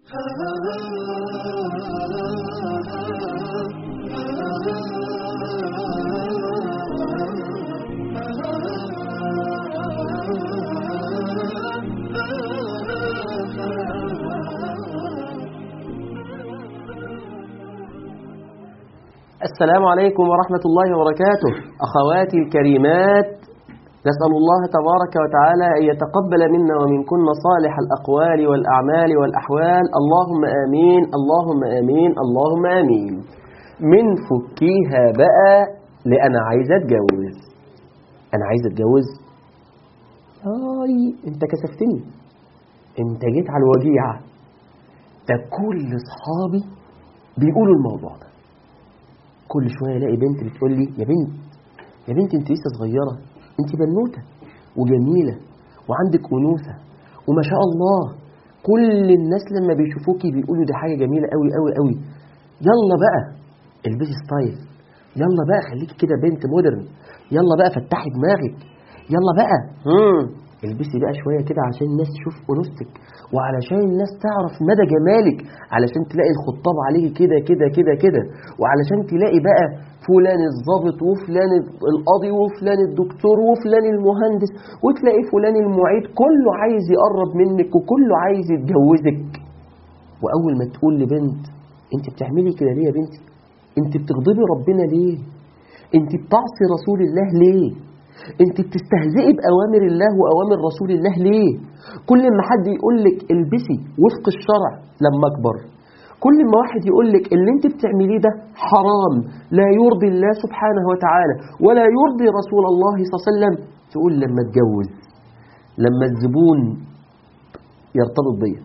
السلام عليكم ورحمة الله وبركاته أخواتي الكريمات نسأل الله تبارك وتعالى أن يتقبل منا ومنكن صالح الأقوال والأعمال والأحوال اللهم آمين اللهم آمين اللهم آمين من فكيها بقى لأنا عايزة أتجوز أنا عايزة أتجوز هاي أنت كسفتني أنت جيت على الوجيعة ده كل أصحابي بيقولوا الموضوع ده كل شوية الاقي بنت بتقول لي يا بنت يا بنت انت لسه صغيرة انت بنوتة وجميلة وعندك أنوثة وما شاء الله كل الناس لما بيشوفوكي بيقولوا دي حاجة جميلة قوي قوي قوي يلا بقى البسي ستايل يلا بقى خليكي كده بنت مودرن يلا بقى فتحي دماغك يلا بقى مم. البسي بقى شوية كده عشان الناس تشوف أنوثتك وعلشان الناس تعرف مدى جمالك علشان تلاقي الخطاب عليك كده كده كده كده وعلشان تلاقي بقى فلان الضابط وفلان القاضي وفلان الدكتور وفلان المهندس وتلاقي فلان المعيد كله عايز يقرب منك وكله عايز يتجوزك وأول ما تقول لبنت انت بتعملي كده ليه يا بنتي انت بتغضبي ربنا ليه انت بتعصي رسول الله ليه انت بتستهزئي بأوامر الله وأوامر رسول الله ليه كل ما حد يقول لك البسي وفق الشرع لما اكبر كل ما واحد يقول لك اللي انت بتعمليه ده حرام لا يرضي الله سبحانه وتعالى ولا يرضي رسول الله صلى الله عليه وسلم تقول لما اتجوز لما الزبون يرتبط بيا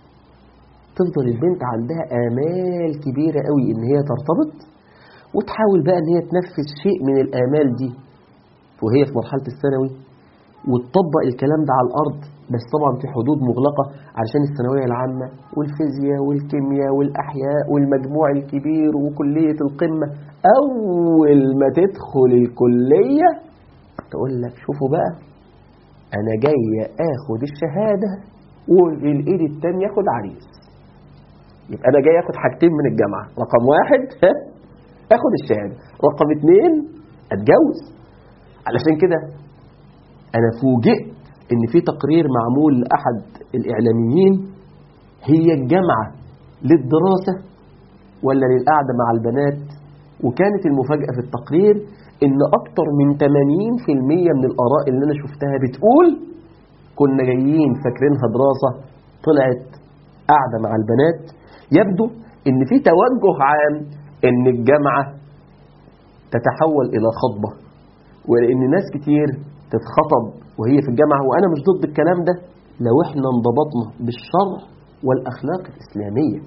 تفضل البنت عندها آمال كبيرة قوي ان هي ترتبط وتحاول بقى ان هي تنفذ شيء من الآمال دي وهي في مرحلة الثانوي وتطبق الكلام ده على الأرض بس طبعا في حدود مغلقة علشان الثانوية العامة والفيزياء والكيمياء والأحياء والمجموع الكبير وكلية القمة أول ما تدخل الكلية تقول لك شوفوا بقى أنا جاية آخد الشهادة والإيد التانية ياخد عريس يبقى أنا جاي آخد حاجتين من الجامعة رقم واحد آخد الشهادة رقم اتنين أتجوز علشان كده أنا فوجئت إن في تقرير معمول لأحد الإعلاميين هي الجامعة للدراسة ولا للقعدة مع البنات وكانت المفاجأة في التقرير إن أكتر من 80% من الآراء اللي أنا شفتها بتقول كنا جايين فاكرينها دراسة طلعت قاعدة مع البنات يبدو إن في توجه عام إن الجامعة تتحول إلى خطبة ولأن ناس كتير تتخطب وهي في الجامعة وأنا مش ضد الكلام ده لو احنا انضبطنا بالشرع والأخلاق الإسلامية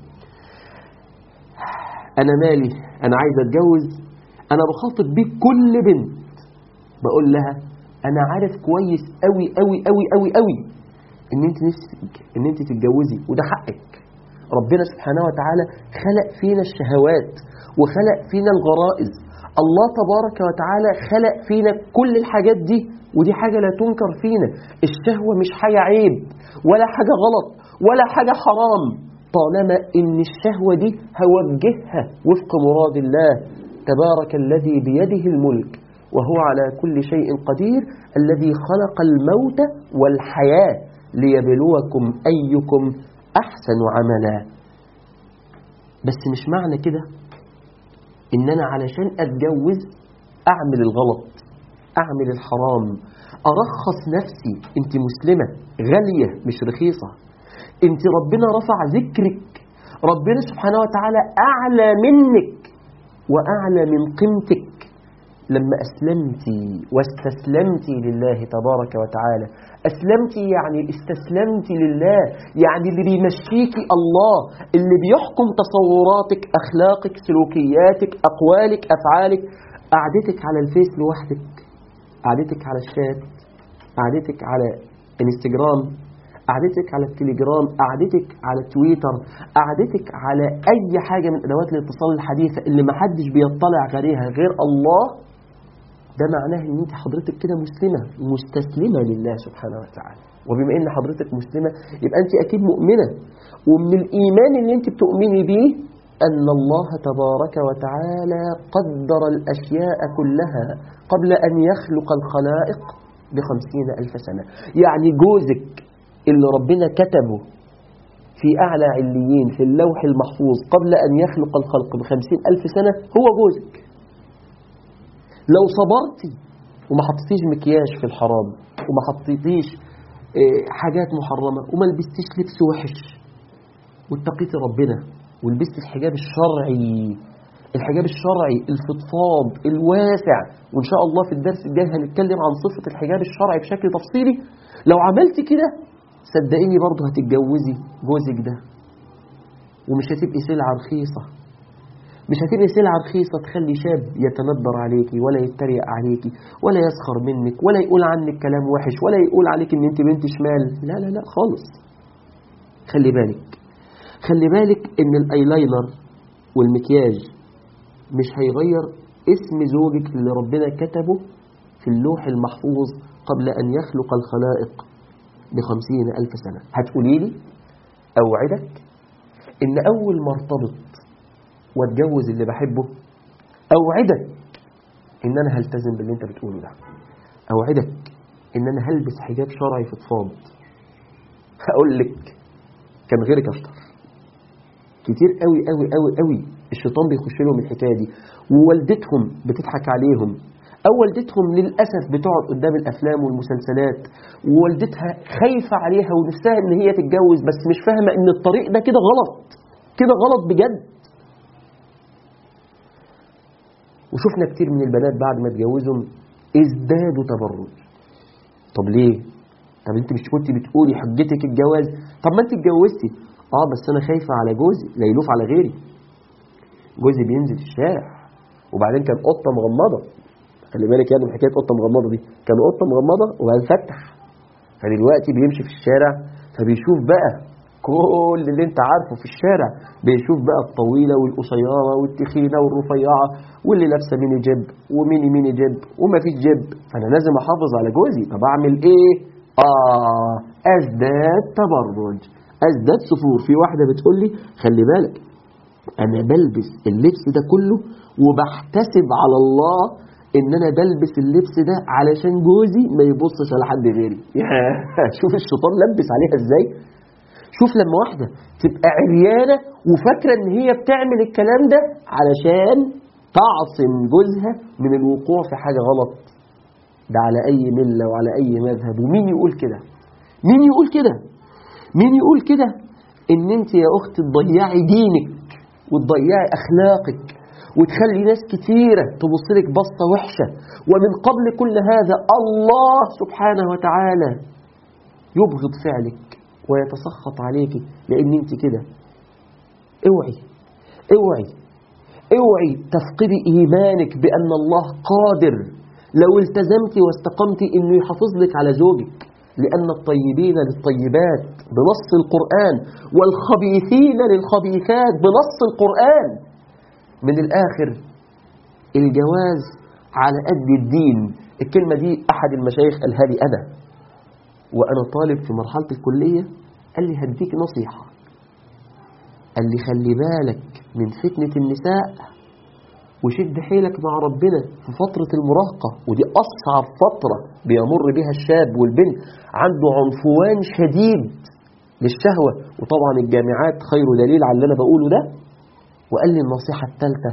أنا مالي أنا عايز أتجوز أنا بخاطب بيك كل بنت بقول لها أنا عارف كويس أوي أوي أوي أوي أوي إن أنت نفسك إن أنت تتجوزي وده حقك ربنا سبحانه وتعالى خلق فينا الشهوات وخلق فينا الغرائز الله تبارك وتعالى خلق فينا كل الحاجات دي ودي حاجة لا تنكر فينا الشهوة مش حاجة عيب ولا حاجة غلط ولا حاجة حرام طالما ان الشهوة دي هوجهها وفق مراد الله تبارك الذي بيده الملك وهو على كل شيء قدير الذي خلق الموت والحياة ليبلوكم أيكم أحسن عملا بس مش معنى كده ان انا علشان اتجوز اعمل الغلط اعمل الحرام ارخص نفسي انت مسلمة غالية مش رخيصة انت ربنا رفع ذكرك ربنا سبحانه وتعالى اعلى منك واعلى من قيمتك لما اسلمتي واستسلمتي لله تبارك وتعالى اسلمتي يعني استسلمتي لله يعني اللي بيمشيكي الله اللي بيحكم تصوراتك اخلاقك سلوكياتك اقوالك افعالك قعدتك على الفيس لوحدك قعدتك على الشات قعدتك على انستجرام قعدتك على التليجرام قعدتك على تويتر قعدتك على اي حاجة من ادوات الاتصال الحديثة اللي محدش بيطلع عليها غير الله ده معناه ان انت حضرتك كده مسلمة مستسلمة لله سبحانه وتعالى وبما ان حضرتك مسلمة يبقى انت اكيد مؤمنة ومن الايمان اللي انت بتؤمني بيه ان الله تبارك وتعالى قدر الاشياء كلها قبل ان يخلق الخلائق بخمسين الف سنة يعني جوزك اللي ربنا كتبه في أعلى عليين في اللوح المحفوظ قبل أن يخلق الخلق بخمسين ألف سنة هو جوزك لو صبرتي وما حطيتيش مكياج في الحرام وما حطيتيش آه، حاجات محرمة وما لبستيش لبس وحش واتقيتي ربنا ولبستي الحجاب الشرعي الحجاب الشرعي الفضفاض الواسع وإن شاء الله في الدرس الجاي هنتكلم عن صفة الحجاب الشرعي بشكل تفصيلي لو عملتي كده صدقيني برضه هتتجوزي جوزك ده ومش هتبقي سلعة رخيصة مش هتبقي سلعة رخيصة تخلي شاب يتندر عليكي ولا يتريق عليكي ولا يسخر منك ولا يقول عنك كلام وحش ولا يقول عليك ان انت بنت شمال لا لا لا خالص خلي بالك خلي بالك ان الايلاينر والمكياج مش هيغير اسم زوجك اللي ربنا كتبه في اللوح المحفوظ قبل أن يخلق الخلائق بخمسين ألف سنة هتقولي لي أوعدك إن أول ما ارتبط واتجوز اللي بحبه أوعدك إن أنا هلتزم باللي أنت بتقوله ده أوعدك إن أنا هلبس حجاب شرعي فضفاض هقول لك كان غيرك أشطر كتير قوي قوي قوي قوي الشيطان بيخش لهم الحكايه دي ووالدتهم بتضحك عليهم او والدتهم للاسف بتقعد قدام الافلام والمسلسلات ووالدتها خايفه عليها ونفسها ان هي تتجوز بس مش فاهمه ان الطريق ده كده غلط كده غلط بجد وشفنا كتير من البنات بعد ما اتجوزهم ازدادوا تبرج طب ليه طب انت مش كنت بتقولي حجتك الجواز طب ما انت اتجوزتي اه بس انا خايفه على جوزي لا يلوف على غيري جوزي بينزل الشارع وبعدين كان قطه مغمضه خلي بالك يعني من حكايه قطه مغمضه دي كان قطه مغمضه وهنفتح فدلوقتي بيمشي في الشارع فبيشوف بقى كل اللي انت عارفه في الشارع بيشوف بقى الطويله والقصيره والتخينه والرفيعه واللي لابسه ميني جيب وميني ميني جيب وما فيش جيب فانا لازم احافظ على جوزي طب اعمل ايه اه ازداد تبرج ازداد صفور في واحده بتقول لي خلي بالك انا بلبس اللبس ده كله وبحتسب على الله ان انا بلبس اللبس ده علشان جوزي ما يبصش على حد غيري شوف الشيطان لبس عليها ازاي شوف لما واحده تبقى عريانه وفاكره ان هي بتعمل الكلام ده علشان تعصم جوزها من الوقوع في حاجه غلط ده على اي مله وعلى اي مذهب ومين يقول كده مين يقول كده مين يقول كده ان انت يا اختي تضيعي دينك وتضيعي اخلاقك وتخلي ناس كتيرة تبص لك بصة وحشة ومن قبل كل هذا الله سبحانه وتعالى يبغض فعلك ويتسخط عليك لان انت كده اوعي اوعي اوعي تفقدي ايمانك بان الله قادر لو التزمت واستقمت انه يحافظ لك على زوجك لأن الطيبين للطيبات بنص القرآن والخبيثين للخبيثات بنص القرآن من الآخر الجواز على قد الدين الكلمة دي أحد المشايخ قالها لي أنا وأنا طالب في مرحلة الكلية قال لي هديك نصيحة قال لي خلي بالك من فتنة النساء وشد حيلك مع ربنا في فترة المراهقة ودي أصعب فترة بيمر بها الشاب والبنت عنده عنفوان شديد للشهوة وطبعا الجامعات خير دليل على اللي أنا بقوله ده وقال لي النصيحة الثالثة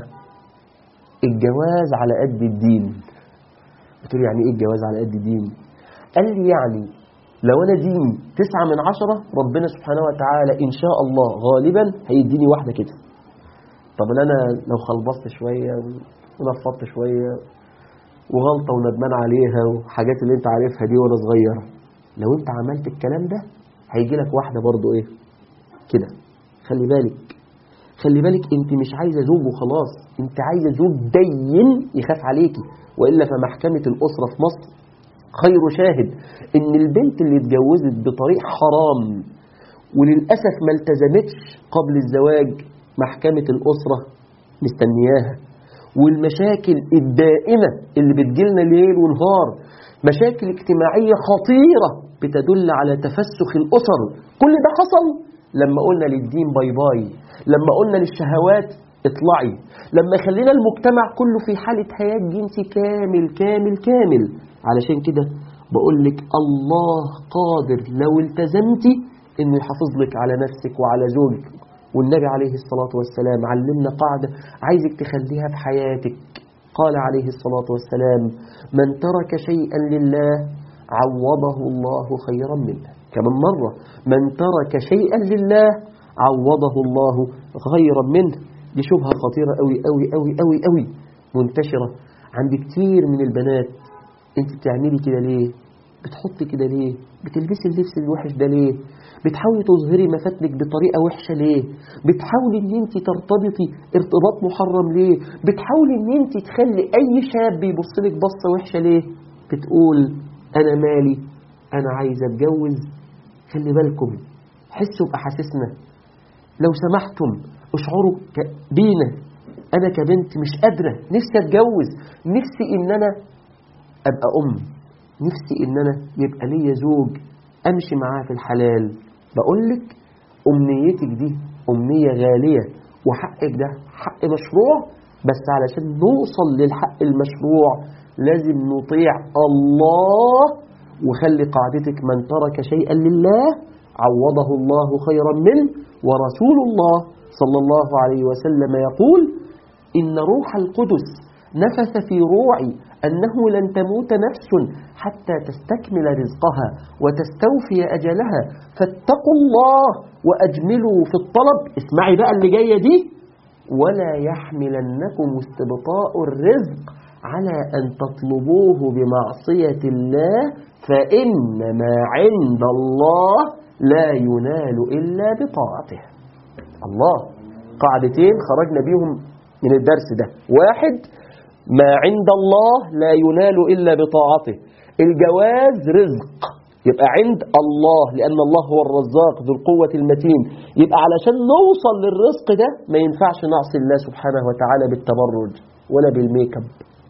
الجواز على قد الدين قلت له يعني ايه الجواز على قد الدين قال لي يعني لو انا ديني تسعة من عشرة ربنا سبحانه وتعالى ان شاء الله غالبا هيديني واحدة كده طب انا لو خلبصت شوية ونفضت شوية وغلطة وندمان عليها وحاجات اللي انت عارفها دي وانا صغير لو انت عملت الكلام ده هيجي لك واحدة برضو ايه كده خلي بالك خلي بالك انت مش عايزة زوج وخلاص انت عايزة زوج دين يخاف عليكي وإلا فمحكمة الأسرة في مصر خير شاهد ان البنت اللي اتجوزت بطريق حرام وللأسف ما التزمتش قبل الزواج محكمة الأسرة مستنياها والمشاكل الدائمة اللي بتجيلنا ليل ونهار مشاكل اجتماعية خطيرة بتدل على تفسخ الأسر كل ده حصل لما قلنا للدين باي باي لما قلنا للشهوات اطلعي لما خلينا المجتمع كله في حالة حياة جنسي كامل كامل كامل علشان كده بقول لك الله قادر لو التزمتي انه يحافظ لك على نفسك وعلى زوجك والنبي عليه الصلاة والسلام علمنا قاعدة عايزك تخليها في حياتك قال عليه الصلاة والسلام من ترك شيئا لله عوضه الله خيرا منه كمان مرة من ترك شيئا لله عوضه الله خيرا منه دي شبهة خطيرة قوي قوي قوي قوي قوي منتشرة عند كتير من البنات انت بتعملي كده ليه بتحطي كده ليه بتلبسي اللبس الوحش ده ليه بتحاولي تظهري مفاتنك بطريقة وحشة ليه بتحاولي ان انت ترتبطي ارتباط محرم ليه بتحاولي ان انت تخلي اي شاب يبص لك بصة وحشة ليه بتقول انا مالي انا عايزة اتجوز خلي بالكم حسوا بأحاسيسنا لو سمحتم اشعروا ك- بينا انا كبنت مش قادرة نفسي اتجوز نفسي ان انا ابقى ام نفسي ان انا يبقى ليا زوج امشي معاه في الحلال بقولك امنيتك دي امنية غالية وحقك ده حق مشروع بس علشان نوصل للحق المشروع لازم نطيع الله وخلي قاعدتك من ترك شيئا لله عوضه الله خيرا منه ورسول الله صلى الله عليه وسلم يقول إن روح القدس نفث في روعي أنه لن تموت نفس حتى تستكمل رزقها وتستوفي أجلها فاتقوا الله وأجملوا في الطلب اسمعي بقى اللي جاية دي ولا يحملنكم استبطاء الرزق على أن تطلبوه بمعصية الله فإن ما عند الله لا ينال إلا بطاعته الله قاعدتين خرجنا بيهم من الدرس ده واحد ما عند الله لا ينال إلا بطاعته الجواز رزق يبقى عند الله لأن الله هو الرزاق ذو القوة المتين يبقى علشان نوصل للرزق ده ما ينفعش نعصي الله سبحانه وتعالى بالتبرج ولا بالميك اب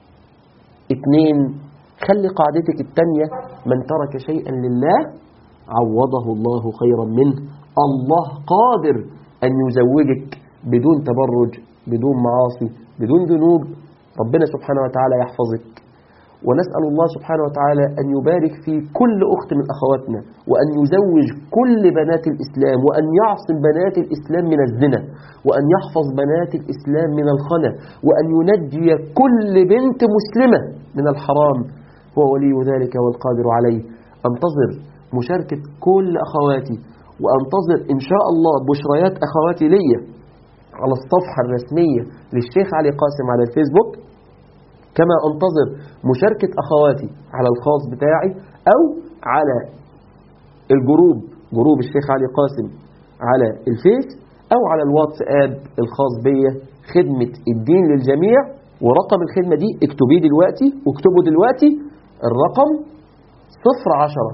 اتنين خلي قاعدتك التانية من ترك شيئا لله عوضه الله خيرا منه الله قادر أن يزوجك بدون تبرج بدون معاصي بدون ذنوب ربنا سبحانه وتعالى يحفظك ونسأل الله سبحانه وتعالى أن يبارك في كل أخت من أخواتنا وأن يزوج كل بنات الإسلام وأن يعصم بنات الإسلام من الزنا وأن يحفظ بنات الإسلام من الخنا وأن ينجي كل بنت مسلمة من الحرام هو ولي ذلك والقادر عليه أنتظر مشاركة كل أخواتي وأنتظر إن شاء الله بشريات أخواتي ليا على الصفحة الرسمية للشيخ علي قاسم على الفيسبوك كما أنتظر مشاركة أخواتي على الخاص بتاعي أو على الجروب جروب الشيخ علي قاسم على الفيس أو على الواتساب الخاص بيا خدمة الدين للجميع ورقم الخدمة دي اكتبيه دلوقتي واكتبوا دلوقتي الرقم صفر عشرة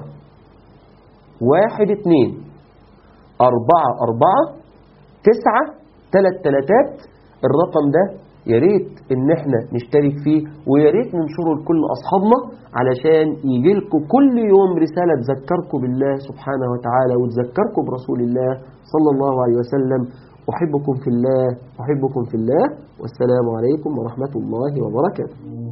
واحد اتنين أربعة أربعة تسعة تلات تلاتات الرقم ده يا ريت ان احنا نشترك فيه ويا ريت ننشره لكل اصحابنا علشان يجي لكم كل يوم رساله تذكركم بالله سبحانه وتعالى وتذكركم برسول الله صلى الله عليه وسلم احبكم في الله احبكم في الله والسلام عليكم ورحمه الله وبركاته